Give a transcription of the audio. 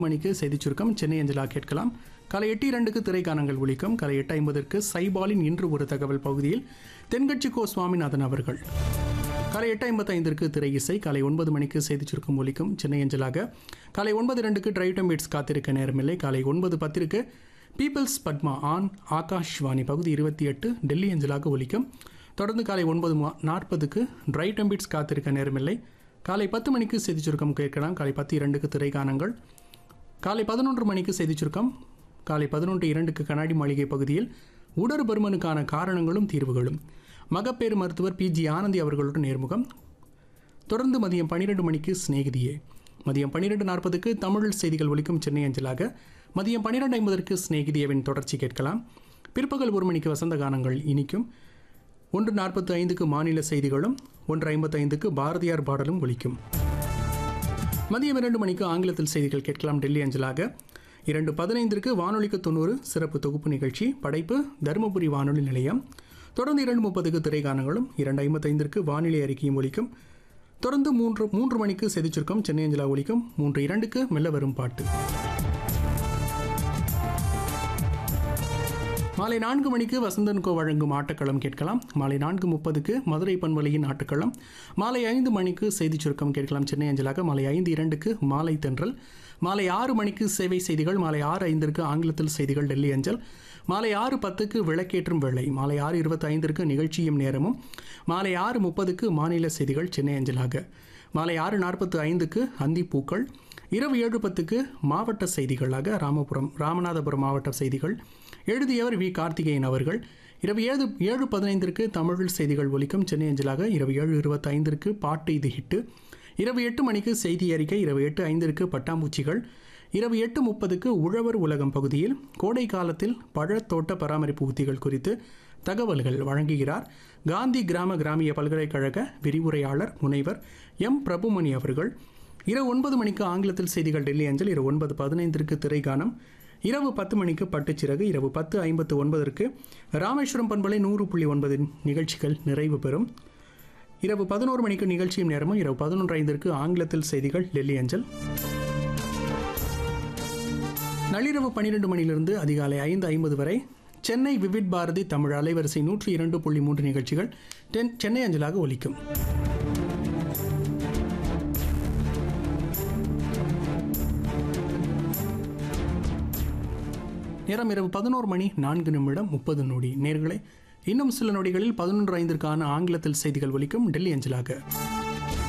மணிக்கு செய்திச் சுருக்கம் சென்னை அஞ்சலா கேட்கலாம் காலை எட்டு இரண்டுக்கு திரைக்கானங்கள் ஒலிக்கும் காலை எட்டு ஐம்பதற்கு சைபாலின் இன்று ஒரு தகவல் பகுதியில் தென்கட்சி கோ சுவாமிநாதன் அவர்கள் காலை எட்டு ஐம்பத்தைந்திற்கு திரை இசை காலை ஒன்பது மணிக்கு செய்திச் சுருக்கம் ஒலிக்கும் சென்னை அஞ்சலாக காலை ஒன்பது இரண்டுக்கு டிரைவ் டைம் பீட்ஸ் காத்திருக்க நேரமில்லை காலை ஒன்பது பத்திற்கு பீப்பிள்ஸ் பத்மா ஆன் ஆகாஷ்வாணி பகுதி இருபத்தி எட்டு டெல்லி அஞ்சலாக ஒலிக்கும் தொடர்ந்து காலை ஒன்பது மா- நாற்பதுக்கு டிரைவ் டைம் பீட்ஸ் காத்திருக்க நேரமில்லை காலை பத்து மணிக்கு செய்திச் சுருக்கம் கேட்கலாம் காலை பத்து இரண்டுக்கு திரைக்கானங்கள் காலை பதினொன்று மணிக்கு செய்திச் சுருக்கம் காலை பதினொன்று இரண்டுக்கு கண்ணாடி மாளிகை பகுதியில் உடற் பருமனுக்கான காரணங்களும் தீர்வுகளும் மகப்பேறு மருத்துவர் பி ஜி ஆனந்தி அவர்களுடன் நேர்முகம் தொடர்ந்து மதியம் பன்னிரெண்டு மணிக்கு சிநேகிதியே மதியம் பன்னிரெண்டு நாற்பதுக்கு தமிழ் செய்திகள் ஒலிக்கும் சென்னை அஞ்சலாக மதியம் பன்னிரெண்டு ஐம்பதற்கு சிநேகிதியவின் தொடர்ச்சி கேட்கலாம் பிற்பகல் ஒரு மணிக்கு வசந்த கானங்கள் இனிக்கும் ஒன்று நாற்பத்து ஐந்துக்கு மாநில செய்திகளும் ஒன்று ஐம்பத்தைந்துக்கு பாரதியார் பாடலும் ஒலிக்கும் மதியம் இரண்டு மணிக்கு ஆங்கிலத்தில் செய்திகள் கேட்கலாம் டெல்லி அஞ்சலாக இரண்டு பதினைந்திற்கு வானொலிக்கு தொண்ணூறு சிறப்பு தொகுப்பு நிகழ்ச்சி படைப்பு தருமபுரி வானொலி நிலையம் தொடர்ந்து இரண்டு முப்பதுக்கு திரைக்கானங்களும் இரண்டு ஐம்பத்தைந்திற்கு வானிலை அறிக்கையும் ஒலிக்கும் தொடர்ந்து மூன்று மூன்று மணிக்கு செதிச்சுருக்கம் சென்னை அஞ்சலா ஒலிக்கும் மூன்று இரண்டுக்கு மெல்ல வரும் பாட்டு மாலை நான்கு மணிக்கு வசந்தன் கோ வழங்கும் ஆட்டக்களம் கேட்கலாம் மாலை நான்கு முப்பதுக்கு மதுரை பண்பலையின் ஆட்டக்களம் மாலை ஐந்து மணிக்கு செய்திச் சுருக்கம் கேட்கலாம் சென்னை அஞ்சலாக மாலை ஐந்து இரண்டுக்கு மாலை தென்றல் மாலை ஆறு மணிக்கு சேவை செய்திகள் மாலை ஆறு ஐந்திற்கு ஆங்கிலத்தில் செய்திகள் டெல்லி அஞ்சல் மாலை ஆறு பத்துக்கு விளக்கேற்றும் வேளை மாலை ஆறு இருபத்தி ஐந்திற்கு நிகழ்ச்சியும் நேரமும் மாலை ஆறு முப்பதுக்கு மாநில செய்திகள் சென்னை அஞ்சலாக மாலை ஆறு நாற்பத்து ஐந்துக்கு அந்திப்பூக்கள் இரவு ஏழு பத்துக்கு மாவட்ட செய்திகளாக ராமபுரம் ராமநாதபுரம் மாவட்ட செய்திகள் எழுதியவர் வி கார்த்திகேயன் அவர்கள் இரவு ஏழு ஏழு பதினைந்திற்கு தமிழ் செய்திகள் ஒலிக்கும் சென்னை அஞ்சலாக இரவு ஏழு இருபத்தைந்திற்கு பாட்டு இது ஹிட்டு இரவு எட்டு மணிக்கு செய்தி அறிக்கை இரவு எட்டு ஐந்திற்கு பட்டாம்பூச்சிகள் இரவு எட்டு முப்பதுக்கு உழவர் உலகம் பகுதியில் கோடை காலத்தில் பழத்தோட்ட பராமரிப்பு உத்திகள் குறித்து தகவல்கள் வழங்குகிறார் காந்தி கிராம கிராமிய பல்கலைக்கழக விரிவுரையாளர் முனைவர் எம் பிரபுமணி அவர்கள் இரவு ஒன்பது மணிக்கு ஆங்கிலத்தில் செய்திகள் டெல்லி அஞ்சல் இரவு ஒன்பது பதினைந்திற்கு திரைகானம் இரவு பத்து மணிக்கு பட்டுச்சிறகு இரவு பத்து ஐம்பத்து ஒன்பதற்கு ராமேஸ்வரம் பண்பலை நூறு புள்ளி ஒன்பது நிகழ்ச்சிகள் நிறைவு பெறும் இரவு பதினோரு மணிக்கு நிகழ்ச்சியும் நேரமும் இரவு பதினொன்று ஐந்திற்கு ஆங்கிலத்தில் செய்திகள் டெல்லி அஞ்சல் நள்ளிரவு பன்னிரெண்டு மணியிலிருந்து அதிகாலை ஐந்து ஐம்பது வரை சென்னை விவிட் பாரதி தமிழ் அலைவரிசை நூற்றி இரண்டு புள்ளி மூன்று நிகழ்ச்சிகள் தென் சென்னை அஞ்சலாக ஒலிக்கும் நேரம் இரவு பதினோரு மணி நான்கு நிமிடம் முப்பது நொடி நேர்களை இன்னும் சில நொடிகளில் பதினொன்று ஐந்திற்கான ஆங்கிலத்தில் செய்திகள் ஒலிக்கும் டெல்லி அஞ்சலாக